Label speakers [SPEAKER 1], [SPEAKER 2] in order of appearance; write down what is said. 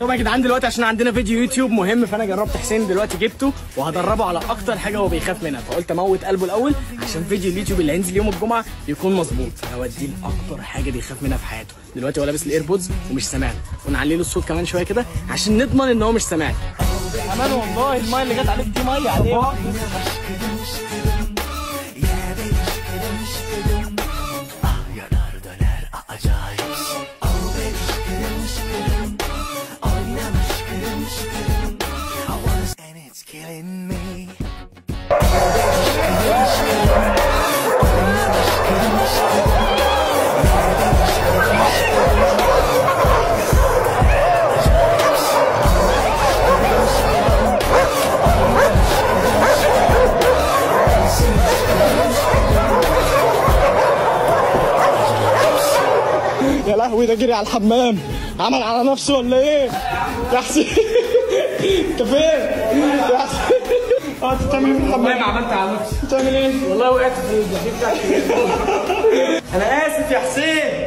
[SPEAKER 1] طب يا جدعان دلوقتي عشان عندنا فيديو يوتيوب مهم فانا جربت حسين دلوقتي جبته وهدربه على اكتر حاجه هو بيخاف منها فقلت اموت قلبه الاول عشان فيديو اليوتيوب اللي هينزل يوم الجمعه يكون مظبوط هوديه لاكتر حاجه بيخاف منها في حياته دلوقتي هو لابس الايربودز ومش سامعنا ونعلي له الصوت كمان شويه كده عشان نضمن ان هو مش سامعنا امان والله المايه اللي جت عليك دي ميه عليك
[SPEAKER 2] and it's killing me.
[SPEAKER 1] يا لهوي ده جري على الحمام عمل على نفسه ولا ايه؟ يا حسين انت فين؟ يا حسين اه انت بتعمل ايه في الحمام؟
[SPEAKER 3] عملت على نفسي
[SPEAKER 1] بتعمل ايه؟
[SPEAKER 3] والله وقعت في الجحيم بتاعت
[SPEAKER 1] انا اسف يا حسين